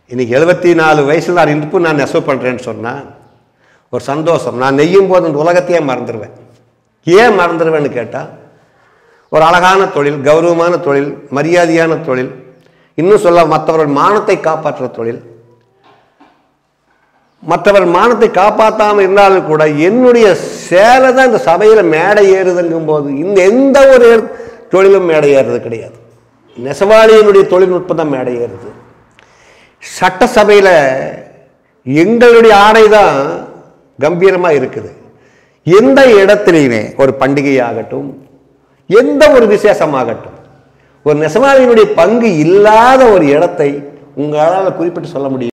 இன்னைக்கு எழுபத்தி நாலு வயசில் நான் இன்பு நான் நெசவு பண்ணுறேன்னு சொன்னால் ஒரு சந்தோஷம் நான் நெய்யும் போது இந்த உலகத்தையே மறந்துடுவேன் ஏன் மறந்துடுவேன்னு கேட்டால் ஒரு அழகான தொழில் கௌரவமான தொழில் மரியாதையான தொழில் இன்னும் சொல்ல மற்றவர்கள் மானத்தை காப்பாற்றுற தொழில் மற்றவர் மானத்தை காப்பாற்றாமல் இருந்தாலும் கூட என்னுடைய சேலை தான் இந்த சபையில் மேடை ஏறுதுங்கும் போது இந்த எந்த ஒரு தொழிலும் மேடை ஏறுறது கிடையாது நெசவாளியினுடைய தொழில்நுட்பம் தான் மேடை ஏறுது சட்டசபையில் எங்களுடைய ஆடை தான் கம்பீரமாக இருக்குது எந்த இடத்துலையுமே ஒரு பண்டிகையாகட்டும் எந்த ஒரு விசேஷமாகட்டும் ஒரு நெசவாளியினுடைய பங்கு இல்லாத ஒரு இடத்தை உங்களால் குறிப்பிட்டு சொல்ல முடியும்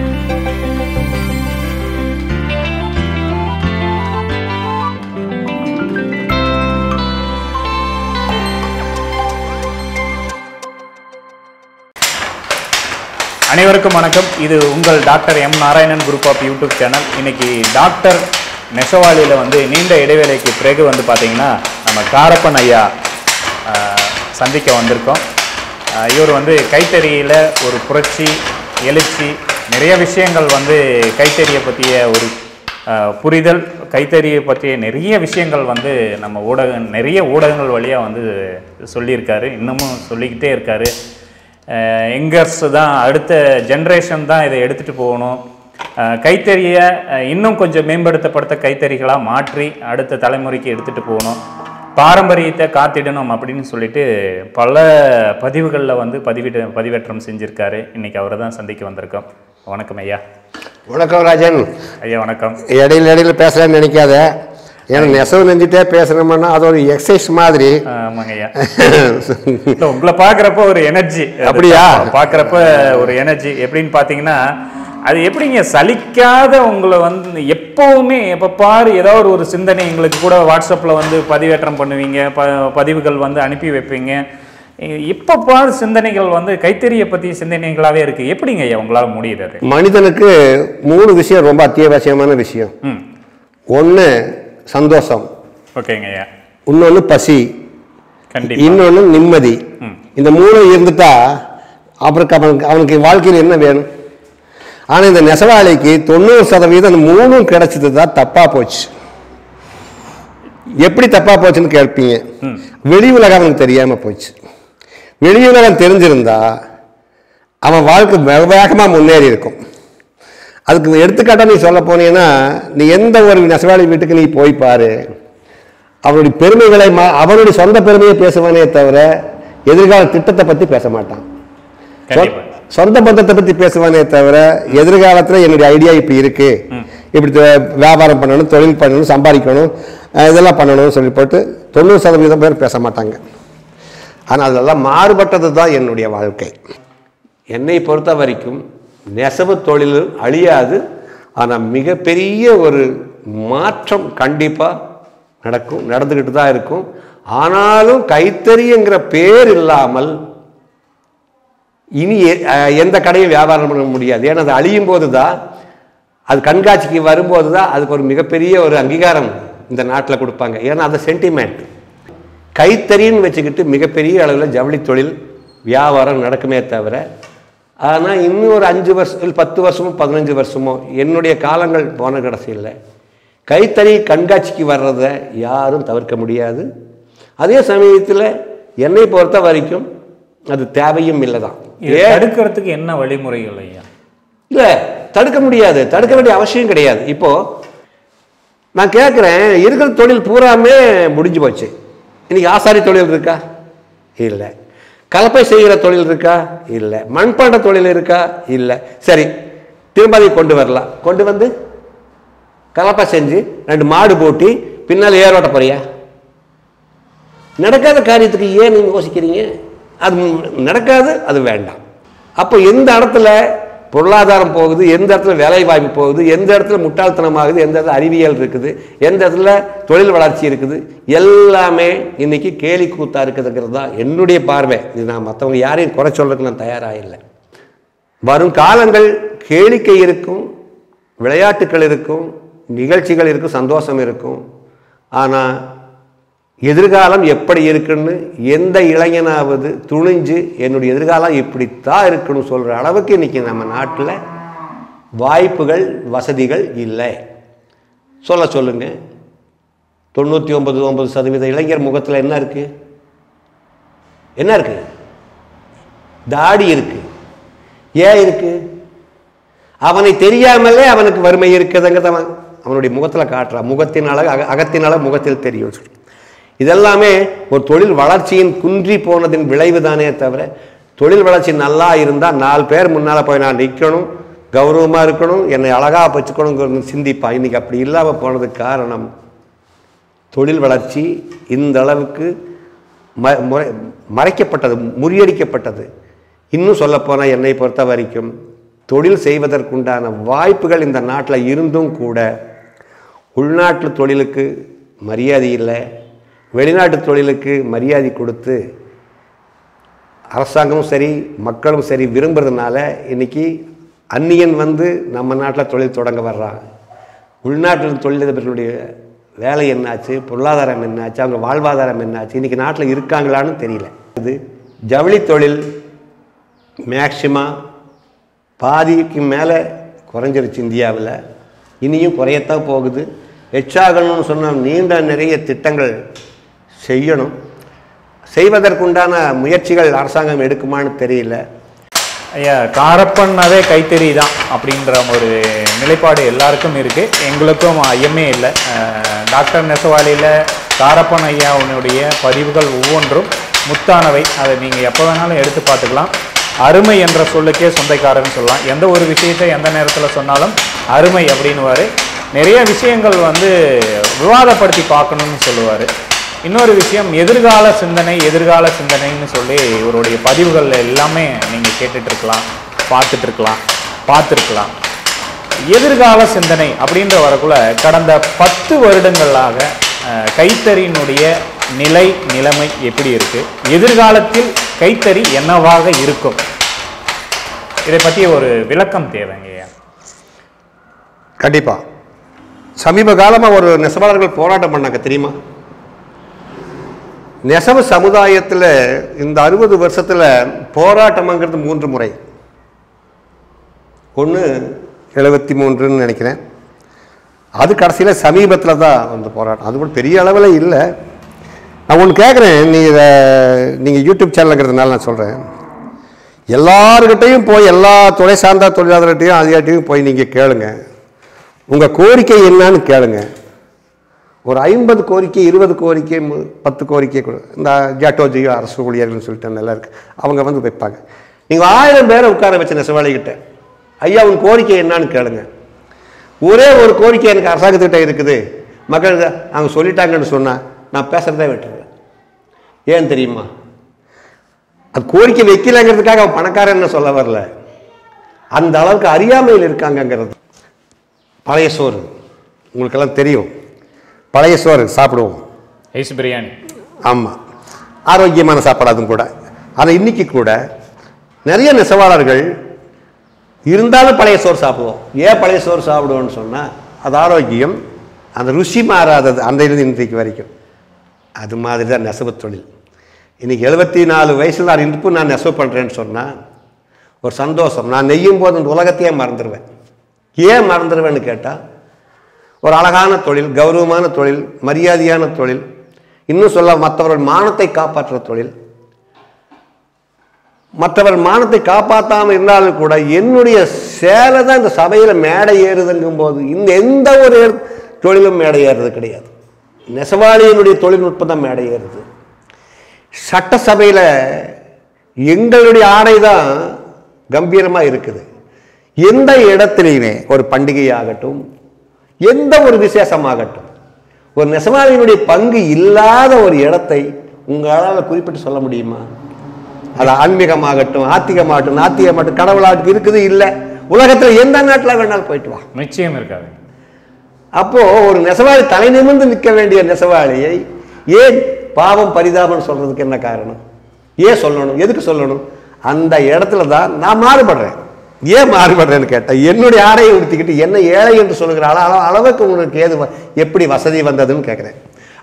அனைவருக்கும் வணக்கம் இது உங்கள் doctor M Narayanan group of YouTube channel இன்னைக்கு டாக்டர் நெசவாளியில் வந்து நீண்ட இடைவேளைக்கு பிறகு வந்து பார்த்தீங்கன்னா நம்ம காரப்பன் ஐயா ஆஹ், சந்திக்க வந்திருக்கோம் ஆஹ், இவர் வந்து கைத்தறியில் ஒரு புரட்சி எழுச்சி நிறைய விஷயங்கள் வந்து கைத்தறியை பற்றிய ஒரு ஆஹ், புரிதல் கைத்தறியை பற்றிய நிறைய விஷயங்கள் வந்து நம்ம ஊடக நிறைய ஊடகங்கள் வழியாக வந்து சொல்லியிருக்காரு இன்னமும் சொல்லிக்கிட்டே இருக்காரு யங்கர்ஸ் தான் அடுத்த ஜென்ரேஷன் தான் இதை எடுத்துகிட்டு போகணும் அஹ் கைத்தறியை அஹ் இன்னும் கொஞ்சம் மேம்படுத்தப்படுத்த கைத்தறிகளாக மாற்றி அடுத்த தலைமுறைக்கு எடுத்துகிட்டு போகணும் பாரம்பரியத்தை காத்திடணும் அப்படின்னு சொல்லிட்டு பல பதிவுகளில் வந்து பதிவிட பதிவேற்றம் செஞ்சுருக்காரு இன்னைக்கு அவரை தான் சந்திக்க வந்திருக்கோம் வணக்கம் ஐயா வணக்கம் ராஜன் ஐயா வணக்கம் இடையில இடையில பேசலாம்னு நினைக்காத ஏன்னா நெசவு நெஞ்சிட்டே பேசணும்னா அது ஒரு எக்ஸசைஸ் மாதிரி ஆமாங்க ஐயா இல்ல, உங்களை பார்க்குறப்ப ஒரு எனர்ஜி அப்படியா? பார்க்குறப்ப ஒரு எனர்ஜி எப்படின்னு பார்த்தீங்கன்னா அது எப்படிங்க சலிக்காத உங்களை வந்து எப்பவுமே எப்போ பாரு ஏதாவது ஒரு சிந்தனை எங்களுக்கு கூட வாட்ஸ்அப்பில் வந்து பதிவேற்றம் பண்ணுவீங்க ப பதிவுகள் வந்து அனுப்பி வைப்பீங்க எப்போ பாரு சிந்தனைகள் வந்து கைத்தறியை பற்றி சிந்தனைகளாகவே இருக்குது எப்படிங்க ஐயா உங்களால் முடியுது அது மனிதனுக்கு மூணு விஷயம் ரொம்ப அத்தியாவசியமான விஷயம் ம் ஒன்று சந்தோஷம் ஓகேங்க ஐயா இன்னொன்று பசி கண்டிப்பாக இன்னொன்று நிம்மதி ம். இந்த மூணு இருந்துட்டா அப்புறம் அவனுக்கு அவனுக்கு வாழ்க்கையில் என்ன வேணும் ஆனால் இந்த நெசவாளிக்கு தொண்ணூறு சதவீதம் அந்த மூணும் கிடைச்சது தான் தப்பாக போச்சு எப்படி தப்பாக போச்சுன்னு கேட்பீங்க ம் வெளி உலகம் அவனுக்கு தெரியாமல் போச்சு வெளி உலகம் தெரிஞ்சிருந்தா அவன் வாழ்க்கை வெ- வேகமாக முன்னேறி இருக்கும் அதுக்கு எடுத்துக்காட்டாக நீ சொல்ல போனீங்கன்னா நீ எந்த ஒரு நெசவாளி வீட்டுக்கு நீ போய் பாரு அவனுடைய பெருமைகளை மா அவனுடைய சொந்த பெருமையை பேசுவானே தவிர எதிர்கால திட்டத்தை பற்றி பேச மாட்டான் சொ- கண்டிப்பாக சொந்த பந்தத்தை பற்றி பேசுவானே தவிர எதிர்காலத்தில் என்னுடைய ஐடியா இப்படி இருக்கு இப்படி தொ- வியாபாரம் பண்ணணும் தொழில் பண்ணணும் சம்பாதிக்கணும் அஹ் இதெல்லாம் பண்ணணும்னு சொல்லி போட்டு தொண்ணூறு சதவீதம் பேர் பேச மாட்டாங்க ஆனால் அதெல்லாம் மாறுபட்டது தான் என்னுடைய வாழ்க்கை என்னை பொறுத்த வரைக்கும் நெசவு தொழில் அழியாது ஆனால் மிகப்பெரிய ஒரு மாற்றம் கண்டிப்பாக நடக்கும் நடந்துக்கிட்டு தான் இருக்கும் ஆனாலும் கைத்தறிங்கிற பேர் இல்லாமல் இனி எ- அஹ் எந்த கடையும் வியாபாரம் பண்ண முடியாது ஏன்னா அது அழியும் போது தான் அது கண்காட்சிக்கு வரும்போது தான் அதுக்கு ஒரு மிகப்பெரிய ஒரு அங்கீகாரம் இந்த நாட்டில் கொடுப்பாங்க ஏன்னா அது சென்டிமெண்ட் கைத்தறின்னு வச்சுக்கிட்டு மிகப்பெரிய அளவில் ஜவுளி தொழில் வியாபாரம் நடக்குமே தவிர ஆனால் இன்னும் ஒரு அஞ்சு வருஷம் இல்லை பத்து வருஷமோ பதினஞ்சு வருஷமோ என்னுடைய காலங்கள் போன கடைசியில் கைத்தறி கண்காட்சிக்கு வர்றதை யாரும் தவிர்க்க முடியாது அதே சமயத்தில் என்னை பொறுத்த வரைக்கும் அது தேவையும் இல்லை தான் இதை தடுக்கிறதுக்கு என்ன வழிமுறைகள் ஐயா இல்லை தடுக்க முடியாது தடுக்க வேண்டிய அவசியம் கிடையாது இப்போ நான் கேட்குறேன் இருக்கிற தொழில் பூராமே முடிஞ்சு போச்சு இன்னைக்கு ஆசாரி தொழில் இருக்கா இல்லை கலப்பை செய்கிற தொழில் இருக்கா இல்லை மண்பாண்ட தொழில் இருக்கா இல்லை சரி திரும்ப அதை கொண்டு வரலாம் கொண்டு வந்து கலப்பை செஞ்சு ரெண்டு மாடு போட்டி பின்னால் ஏரோட்ட போறியா நடக்காத காரியத்துக்கு ஏன் நீங்கள் யோசிக்கிறீங்க அது ம்- நடக்காது அது வேண்டாம் அப்போ எந்த இடத்துல பொருளாதாரம் போகுது எந்த இடத்துல வேலை வாய்ப்பு போகுது எந்த இடத்துல முட்டாள்தனமாகுது எந்த இடத்துல அறிவியல் இருக்குது எந்த இடத்துல தொழில் வளர்ச்சி இருக்குது எல்லாமே இன்னைக்கு கேலி கூத்தா இருக்குதுங்கிறது தான் என்னுடைய பார்வை இது நான் மற்றவங்க யாரையும் குறை சொல்றதுக்கு நான் தயாராக இல்லை வரும் காலங்கள் கேளிக்கை இருக்கும் விளையாட்டுகள் இருக்கும் நிகழ்ச்சிகள் இருக்கும் சந்தோஷம் இருக்கும் ஆனால் எதிர்காலம் எப்படி இருக்குன்னு எந்த இளைஞனாவது துணிஞ்சு என்னுடைய எதிர்காலம் இப்படித்தான் இருக்குன்னு சொல்கிற அளவுக்கு இன்னைக்கு நம்ம நாட்டில் வாய்ப்புகள் வசதிகள் இல்லை சொல்ல சொல்லுங்க தொண்ணூற்றி ஒன்பது ஒன்பது சதவீத இளைஞர் முகத்தில் என்ன இருக்கு என்ன இருக்கு தாடி இருக்கு ஏன் இருக்கு அவனை தெரியாமலே அவனுக்கு வறுமை இருக்குதுங்கிறத அவன் அவனுடைய முகத்தில் காட்டுறான் முகத்தின் அழகு அக அகத்தின் அழகு முகத்தில் தெரியும் சொல்லி இதெல்லாமே ஒரு தொழில் வளர்ச்சியின் குன்றி போனதின் விளைவு தானே தவிர தொழில் வளர்ச்சி நல்லா இருந்தால் நாலு பேர் முன்னால் போய் நான் நிற்கணும் கௌரவமாக இருக்கணும் என்னை அழகாக வச்சுக்கணுங்கிற சிந்திப்பான் இன்னைக்கு அப்படி இல்லாமல் போனதுக்கு காரணம் தொழில் வளர்ச்சி இந்த அளவுக்கு ம முறை மறைக்கப்பட்டது முறியடிக்கப்பட்டது இன்னும் சொல்லப்போனால் என்னை பொறுத்த வரைக்கும் தொழில் செய்வதற்குண்டான வாய்ப்புகள் இந்த நாட்டில் இருந்தும் கூட உள்நாட்டு தொழிலுக்கு மரியாதை இல்லை வெளிநாட்டு தொழிலுக்கு மரியாதை கொடுத்து அரசாங்கமும் சரி மக்களும் சரி விரும்புறதுனால இன்னைக்கு அந்நியன் வந்து நம்ம நாட்டில் தொழில் தொடங்க வர்றான் உள்நாட்டில் தொழிலதிபர்களுடைய வேலை என்னாச்சு பொருளாதாரம் என்னாச்சு அவங்க வாழ்வாதாரம் என்னாச்சு இன்னைக்கு நாட்டில் இருக்காங்களான்னு தெரியல இது ஜவுளி தொழில் மேக்சிமம் பாதிக்கு மேலே குறைஞ்சிருச்சு இந்தியாவில் இனியும் குறையத்தான் போகுது எச்சாகணும்னு சொன்னால் நீண்ட நிறைய திட்டங்கள் செய்யணும் செய்வதற்குண்டான முயற்சிகள் அரசாங்கம் எடுக்குமான்னு தெரியல ஐயா காரப்பன்னாவே கைத்தறி தான் அப்படின்ற ஒரு நிலைப்பாடு எல்லாருக்கும் இருக்கு எங்களுக்கும் ஐயமே இல்லை அஹ், டாக்டர் நெசவாளியில் காரப்பன் ஐயாவுடைய பதிவுகள் ஒவ்வொன்றும் முத்தானவை அதை நீங்கள் எப்போ வேணாலும் எடுத்து பார்த்துக்கலாம் அருமை என்ற சொல்லுக்கே சொந்தக்காரன்னு சொல்லலாம் எந்த ஒரு விஷயத்தை எந்த நேரத்தில் சொன்னாலும் அருமை அப்படின்னுவாரு நிறைய விஷயங்கள் வந்து விவாதப்படுத்தி பார்க்கணும்னு சொல்லுவார் இன்னொரு விஷயம் எதிர்கால சிந்தனை எதிர்கால சிந்தனைன்னு சொல்லி இவருடைய பதிவுகள் எல்லாமே நீங்கள் கேட்டுட்டு இருக்கலாம் பார்த்துட்டு இருக்கலாம் பார்த்துருக்கலாம் எதிர்கால சிந்தனை அப்படின்ற வரக்குள்ள கடந்த பத்து வருடங்களாக அஹ், கைத்தறியினுடைய நிலை நிலைமை எப்படி இருக்கு எதிர்காலத்தில் கைத்தறி என்னவாக இருக்கும் இதை பற்றி ஒரு விளக்கம் தேவைங்கய்யா கண்டிப்பாக சமீப காலமாக ஒரு நெசவாளர்கள் போராட்டம் பண்ணாங்க தெரியுமா நெசவு சமுதாயத்தில் இந்த அறுபது வருஷத்தில் போராட்டம்ங்கிறது மூன்று முறை ஒன்று எழுபத்தி மூன்றுன்னு நினைக்கிறேன் அது கடைசியில் சமீபத்தில் தான் அந்த போராட்டம் அது கூட பெரிய அளவில் இல்லை நான் ஒன்று கேட்குறேன் நீ இதை நீங்கள் யூடியூப் சேனலுங்கிறதுனால நான் சொல்கிறேன் எல்லாருக்கிட்டையும் போய் எல்லா துறை சார்ந்த தொழிலாளர்கிட்டையும் அதிகாரிட்டையும் போய் நீங்கள் கேளுங்க உங்கள் கோரிக்கை என்னன்னு கேளுங்க ஒரு ஐம்பது கோரிக்கை இருபது கோரிக்கை மு- பத்து கோரிக்கை கொடு இந்த ஜாட்டோ ஜியோ அரசு ஊழியர்கள்னு சொல்லிட்டு நல்லா இருக்கு அவங்க வந்து வைப்பாங்க நீங்கள் ஆயிரம் பேரை உட்கார வச்ச நெசவாளிகிட்ட ஐயா உன் கோரிக்கை என்னன்னு கேளுங்க ஒரே ஒரு கோரிக்கை எனக்கு அரசாங்கத்துக்கிட்ட இருக்குது மக்கள் இதை அவங்க சொல்லிட்டாங்கன்னு சொன்னால் நான் பேசுகிறதே விட்டுருவேன் ஏன் தெரியுமா அது கோரிக்கை வைக்கலைங்கிறதுக்காக அவன் பணக்காரன்னு சொல்ல வரல அந்த அளவுக்கு அறியாமையில் இருக்காங்கங்கிறது பழைய சோறு உங்களுக்கெல்லாம் தெரியும் பழைய சோறு சாப்பிடுவோம் ஐஸ் பிரியாணி ஆமாம் ஆரோக்கியமான சாப்பாடு அதுவும் கூட ஆனால் இன்னைக்கு கூட நிறைய நெசவாளர்கள் இருந்தாலும் பழைய சோறு சாப்பிடுவோம் ஏன் பழைய சோறு சாப்பிடுவோம்னு சொன்னால் அது ஆரோக்கியம் அந்த ருசி மாறாதது அந்த இருந்து இன்றைக்கு வரைக்கும் அது மாதிரி தான் நெசவு தொழில் இன்னைக்கு எழுபத்தி நாலு வயசில் நான் இப்போ நான் நெசவு பண்ணுறேன்னு சொன்னால் ஒரு சந்தோஷம் நான் நெய்யும் போது இந்த உலகத்தையே மறந்துடுவேன் ஏன் மறந்துடுவேன்னு கேட்டால் ஒரு அழகான தொழில் கௌரவமான தொழில் மரியாதையான தொழில் இன்னும் சொல்ல மற்றவர்கள் மானத்தை காப்பாற்றுற தொழில் மற்றவர் மானத்தை காப்பாற்றாமல் இருந்தாலும் கூட என்னுடைய சேலை தான் இந்த சபையில் மேடை ஏறுதுங்கும் போது இந்த எந்த ஒரு தொழிலும் மேடை ஏறுறது கிடையாது நெசவாளியினுடைய தொழில்நுட்பம் தான் மேடை ஏறுது சட்டசபையில் எங்களுடைய ஆடை தான் கம்பீரமாக இருக்குது எந்த இடத்துலையுமே ஒரு பண்டிகையாகட்டும் எந்த ஒரு விசேஷமாகட்டும் ஒரு நெசவாளியினுடைய பங்கு இல்லாத ஒரு இடத்தை உங்களால் குறிப்பிட்டு சொல்ல முடியுமா அது ஆன்மீகமாகட்டும் ஆத்திகமாகட்டும் நாத்திகமாகட்டும் கடவுளாகட்டும் இருக்குது இல்லை உலகத்தில் எந்த நாட்டில் வேணாலும் போயிட்டு வா நிச்சயம் இருக்காது அப்போ ஒரு நெசவாளி தலை நிமிர்ந்து நிற்க வேண்டிய நெசவாளியை ஏன் பாவம் பரிதாபம் சொல்றதுக்கு என்ன காரணம் ஏன் சொல்லணும் எதுக்கு சொல்லணும் அந்த இடத்துல தான் நான் மாறுபடுறேன் ஏன் மாறுபடுறேன்னு கேட்டேன் என்னுடைய ஆடையை உடுத்திக்கிட்டு என்ன ஏழை என்று சொல்லுகிற அள அள- அளவுக்கு உங்களுக்கு ஏது வ- எப்படி வசதி வந்ததுன்னு கேட்குறேன்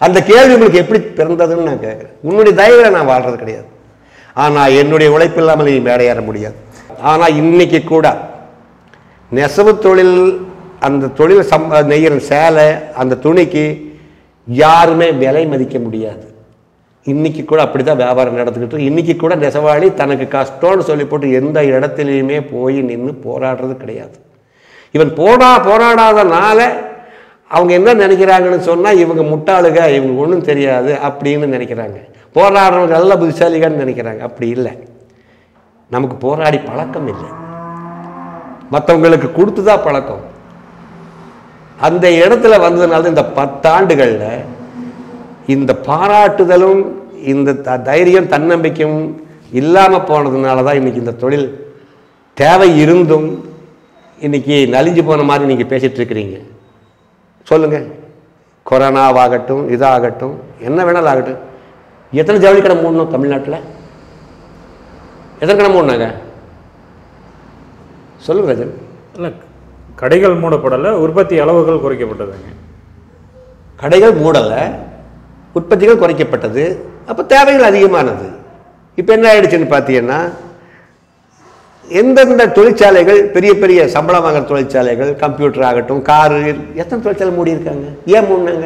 அந்த கேள்வி உங்களுக்கு எப்படி பிறந்ததுன்னு நான் கேட்குறேன் உன்னுடைய தயவில் நான் வாழ்றது கிடையாது ஆனால் என்னுடைய உழைப்பு இல்லாமல் நீ மேடையேற முடியாது ஆனால் இன்னைக்கு கூட நெசவு தொழில் அந்த தொழில் சம் நெய்கிற சேலை அந்த துணிக்கு யாருமே விலை மதிக்க முடியாது இன்னைக்கு கூட அப்படி தான் வியாபாரம் நடந்துக்கிட்டு இருக்கு. இன்னைக்கு கூட நெசவாளி தனக்கு கஷ்டம்னு சொல்லி போட்டு எந்த இடத்துலையுமே போய் நின்று போராடுறது கிடையாது இவன் போடா போராடாதனால அவங்க என்ன நினைக்கிறாங்கன்னு சொன்னால் இவங்க முட்டாளுக இவங்க ஒன்றும் தெரியாது அப்படின்னு நினைக்கிறாங்க போராடுறவங்க நல்ல புத்திசாலிகன்னு நினைக்கிறாங்க அப்படி இல்லை நமக்கு போராடி பழக்கம் இல்லை மற்றவங்களுக்கு கொடுத்து தான் பழக்கம் அந்த இடத்துல வந்ததுனால இந்த பத்தாண்டுகளில் இந்த பாராட்டுதலும் இந்த த- தைரியம் தன்னம்பிக்கையும் இல்லாமல் போனதுனால தான் இன்னைக்கு இந்த தொழில் தேவை இருந்தும் இன்னைக்கு நலிஞ்சு போன மாதிரி நீங்கள் பேசிட்டு இருக்கிறீங்க சொல்லுங்க கொரோனாவாகட்டும் இதாகட்டும் என்ன வேணாலும் ஆகட்டும் எத்தனை ஜவுளி கடை மூடணும் தமிழ்நாட்டில் எத்தனை கடை மூடினாங்க சொல்லுங்க ரஜன் இல்லை கடைகள் மூடப்படலை உற்பத்தி அளவுகள் குறைக்கப்பட்டதுங்க கடைகள் மூடலை உற்பத்திகள் குறைக்கப்பட்டது அப்போ தேவைகள் அதிகமானது இப்போ என்ன ஆயிடுச்சுன்னு பார்த்தீங்கன்னா எந்தெந்த தொழிற்சாலைகள் பெரிய பெரிய சம்பளம் வாங்குற தொழிற்சாலைகள் கம்ப்யூட்டர் ஆகட்டும் காரு எத்தனை தொழிற்சாலை மூடி இருக்காங்க ஏன் மூடினாங்க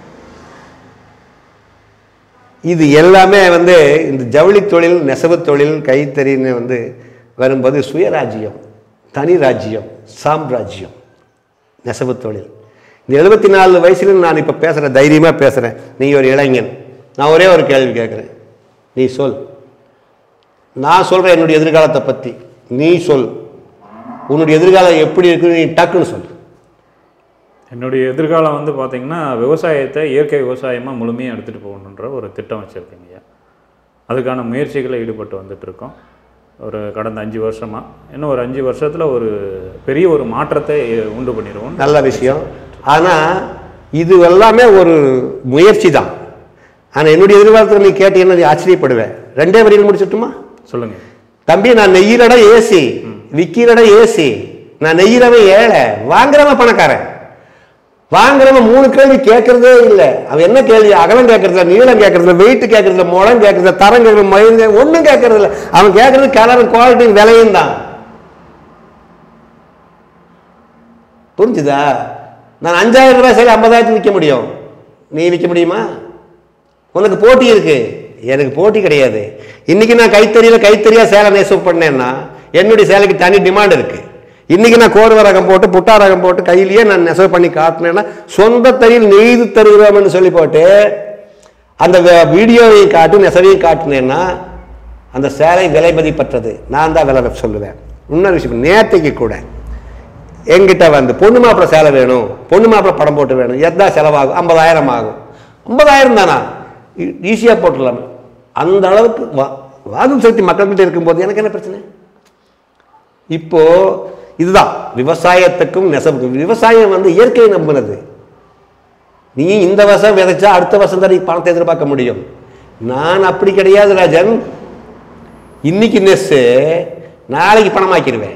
இது எல்லாமே வந்து இந்த ஜவுளி தொழில் நெசவு தொழில் கைத்தறின்னு வந்து வரும்போது சுயராஜ்யம் தனி ராஜ்யம் சாம்ராஜ்யம் நெசவு தொழில் இந்த எழுபத்தி நாலு வயசுல நான் இப்போ பேசுகிறேன் தைரியமாக பேசுகிறேன் நீ ஒரு இளைஞன் நான் ஒரே ஒரு கேள்வி கேட்குறேன் நீ சொல் நான் சொல்கிறேன் என்னுடைய எதிர்காலத்தை பற்றி நீ சொல் உன்னுடைய எதிர்காலம் எப்படி இருக்குன்னு நீ டக்குன்னு சொல் என்னுடைய எதிர்காலம் வந்து பார்த்தீங்கன்னா விவசாயத்தை இயற்கை விவசாயமாக முழுமையாக எடுத்துகிட்டு போகணுன்ற ஒரு திட்டம் வச்சுருக்கேங்க ஐயா அதுக்கான முயற்சிகளை ஈடுபட்டு வந்துட்டு இருக்கோம் ஒரு கடந்த அஞ்சு வருஷமாக இன்னும் ஒரு அஞ்சு வருஷத்தில் ஒரு பெரிய ஒரு மாற்றத்தை உண்டு பண்ணிடுவோம் நல்ல விஷயம் ஆனால் இது எல்லாமே ஒரு முயற்சி தான் ஆனால் என்னுடைய எதிர்காலத்தில் நீ கேட்டீங்கன்னா நீ ஆச்சரியப்படுவேன் ரெண்டே வரியில் முடிச்சுட்டுமா சொல்லுங்கள் தம்பி நான் நெய்யிறட ஏசி விற்கிறட ஏசி நான் நெய்யிறவன் ஏழை வாங்குறவன் பணக்காரன் வாங்குறவன் மூணு கேள்வி கேட்கறதே இல்லை அவன் என்ன கேள்வி அகலம் கேட்கறதுல நீளம் கேட்கறதுல வெயிட் கேட்கறதுல முளம் கேட்கறதுல தரம் கேட்கறது மயிறு ஒன்றும் கேட்கறது இல்லை அவன் கேட்கறது கலரும் குவாலிட்டியும் விலையும் தான் புரிஞ்சுதா நான் அஞ்சாயிரம் ரூபாய் சரி ஐம்பதாயிரத்துக்கு விற்க முடியும் நீ விற்க முடியுமா உனக்கு போட்டி இருக்கு எனக்கு போட்டி கிடையாது இன்னைக்கு நான் கைத்தறியில கைத்தறியா சேலை நெசவு பண்ணேன்னா என்னுடைய சேலைக்கு தனி டிமாண்ட் இருக்கு இன்னைக்கு நான் கோர்வ ரகம் போட்டு புட்டா ரகம் போட்டு கையிலேயே நான் நெசவு பண்ணி காட்டினேன்னா சொந்த தறியில் நெய்து தருகிறோம்னு சொல்லி போட்டு அந்த வே- வீடியோவையும் காட்டி நெசவையும் காட்டினேன்னா அந்த சேலை விலை மதிப்பற்றது நான் தான் விலை சொல்லுவேன் இன்னொரு விஷயம் நேர்த்திக்கு கூட என்கிட்ட வந்து பொண்ணு மாப்பிள்ளை சேலை வேணும் பொண்ணு மாப்பிள்ளை படம் போட்டு வேணும் எதா செலவாகும் ஐம்பதாயிரம் ஆகும் ஐம்பதாயிரம் தானா ஈஸியாக போட்டுடலாம் அந்த அளவுக்கு வா வாதும் சக்தி மக்கள்கிட்ட இருக்கும்போது எனக்கு என்ன பிரச்சனை இப்போ இதுதான் விவசாயத்துக்கும் நெசவுக்கும் விவசாயம் வந்து இயற்கையை நம்பினது நீ இந்த வருஷம் விதைச்சா அடுத்த வருஷம் தான் நீ பணத்தை எதிர்பார்க்க முடியும் நான் அப்படி கிடையாது ராஜன் இன்னைக்கு நெஸ்ஸு நாளைக்கு பணமாக்கிடுவேன்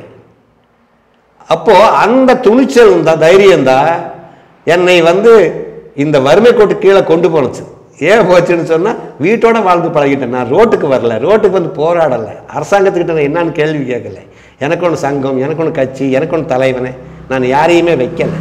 அப்போ அந்த துணிச்சல் தான் தைரியம் தான் என்னை வந்து இந்த வறுமை கோட்டு கீழே கொண்டு போனுச்சு ஏன் போச்சுன்னு சொன்னால் வீட்டோட வாழ்ந்து பழகிட்டேன் நான் ரோட்டுக்கு வரல ரோட்டுக்கு வந்து போராடலை அரசாங்கத்துக்கிட்ட நான் என்னன்னு கேள்வி கேட்கல எனக்கு ஒன்று சங்கம் எனக்கு ஒன்று கட்சி எனக்கு ஒன்று தலைவனே நான் யாரையுமே வைக்கலை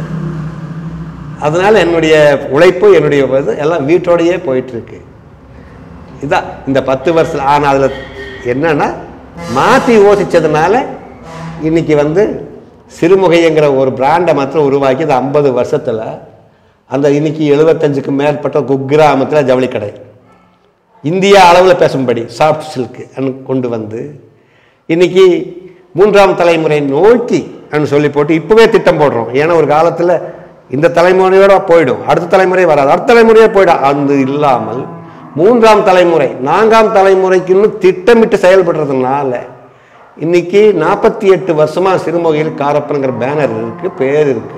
அதனால என்னுடைய உழைப்பு என்னுடைய இது எல்லாம் வீட்டோடையே போயிட்டு இருக்கு இதான் இந்த பத்து வருஷம் ஆனால் அதில் என்னன்னா மாற்றி யோசிச்சதுனால இன்னைக்கு வந்து சிறுமுகைங்கிற ஒரு பிராண்டை மாத்திரம் உருவாக்கி இந்த ஐம்பது வருஷத்தில் அந்த இன்னைக்கு எழுபத்தஞ்சுக்கும் மேற்பட்ட குக்கிராமத்தில் ஜவுளி கடை இந்தியா அளவில் பேசும்படி சாஃப்ட் சில்க்கு கொண்டு வந்து இன்னைக்கு மூன்றாம் தலைமுறை நோக்கி அப்படின்னு சொல்லி போட்டு இப்போவே திட்டம் போடுறோம் ஏன்னா ஒரு காலத்தில் இந்த தலைமுறையோட போயிடும் அடுத்த தலைமுறை வராது அடுத்த தலைமுறையே போயிடும் அது இல்லாமல் மூன்றாம் தலைமுறை நான்காம் தலைமுறைக்கு இன்னும் திட்டமிட்டு செயல்படுறதுனால இன்னைக்கு நாற்பத்தி எட்டு வருஷமா சிறுமுகையில் காரப்பனுங்கிற பேனர் இருக்கு பேர் இருக்கு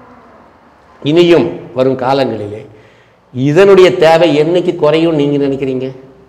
இனியும் வரும் காலங்களிலே இதனுடைய தேவை என்னைக்கு குறையும் நீங்க நினைக்கிறீங்க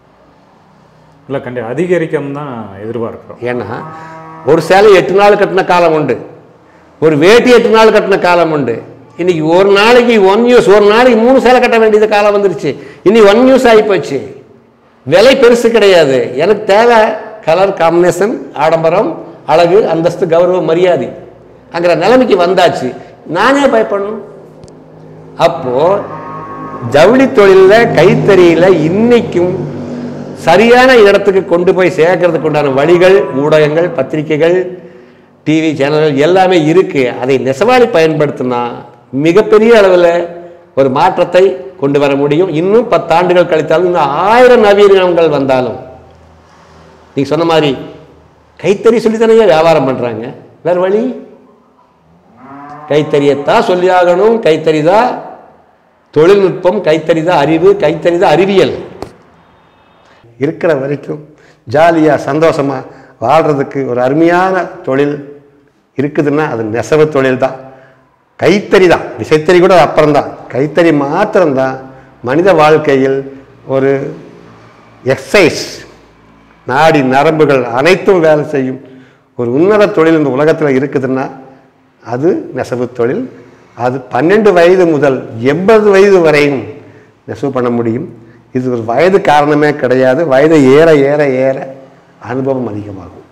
இல்லை கண்டி அதிகரிக்கம் தான் எதிர்பார்க்குறோம் ஏன்னா ஒரு சேலை எட்டு நாள் கட்டின காலம் உண்டு ஒரு வேட்டி எட்டு நாள் கட்டின காலம் உண்டு இன்னைக்கு ஒரு நாளைக்கு ஒன் யூஸ் ஒரு நாளைக்கு மூணு சேலை கட்ட வேண்டியது காலம் வந்துருச்சு இனி ஒன் யூஸ் ஆகி போச்சு விலை பெருசு கிடையாது எனக்கு தேவை கலர் காம்பினேஷன் ஆடம்பரம் அழகு அந்தஸ்து கௌரவம் மரியாதை அங்கிற நிலைமைக்கு வந்தாச்சு நானே பயப்படணும் அப்போ ஜவுளி தொழில்ல கைத்தறியில இன்னைக்கும் சரியான இடத்துக்கு கொண்டு போய் சேர்க்கறதுக்கு உண்டான வழிகள் ஊடகங்கள் பத்திரிகைகள் டிவி சேனல்கள் எல்லாமே இருக்கு அதை நெசவாளி பயன்படுத்தினா மிகப்பெரிய அளவில் ஒரு மாற்றத்தை கொண்டு வர முடியும் இன்னும் பத்தாண்டுகள் கழித்தாலும் இன்னும் ஆயிரம் நவீனங்கள் வந்தாலும் நீங்க சொன்ன மாதிரி கைத்தறி சொல்லித்தானே வியாபாரம் பண்றாங்க வேற வழி கைத்தறியத்தான் சொல்லி ஆகணும் கைத்தறி தான் தொழில்நுட்பம் கைத்தறி தான் அறிவு கைத்தறி தான் அறிவியல் இருக்கிற வரைக்கும் ஜாலியாக சந்தோஷமாக வாழ்கிறதுக்கு ஒரு அருமையான தொழில் இருக்குதுன்னா அது நெசவு தொழில் தான் கைத்தறி தான் விசைத்தறி கூட அப்புறம்தான் கைத்தறி மாத்திரம்தான் மனித வாழ்க்கையில் ஒரு எக்ஸசைஸ் நாடி நரம்புகள் அனைத்தும் வேலை செய்யும் ஒரு உன்னத தொழில் இந்த உலகத்தில் இருக்குதுன்னா அது நெசவு தொழில் அது பன்னெண்டு வயது முதல் எண்பது வயது வரையும் நெசவு பண்ண முடியும் இது ஒரு வயது காரணமே கிடையாது வயது ஏற ஏற ஏற அனுபவம் அதிகமாகும்